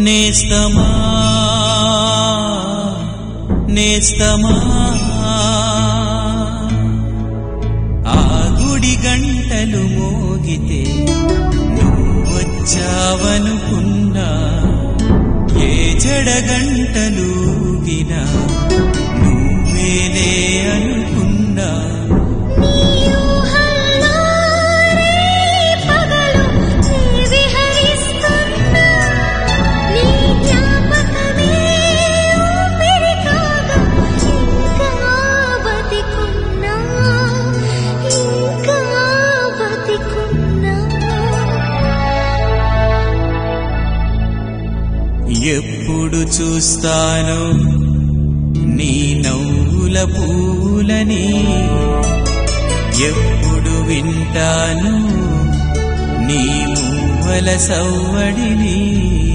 నేస్తమా నేస్తమా ఆ గుడి గంటలు మోగితే నువ్వొచ్చావనుకున్నా ఏ జడ గంటలు ఊగినా నువ్వేలే అనుకున్నా ఎప్పుడు చూస్తాను నీ నవ్వుల పూలని ఎప్పుడు వింటాను నీ మువ్వల సవ్వడిని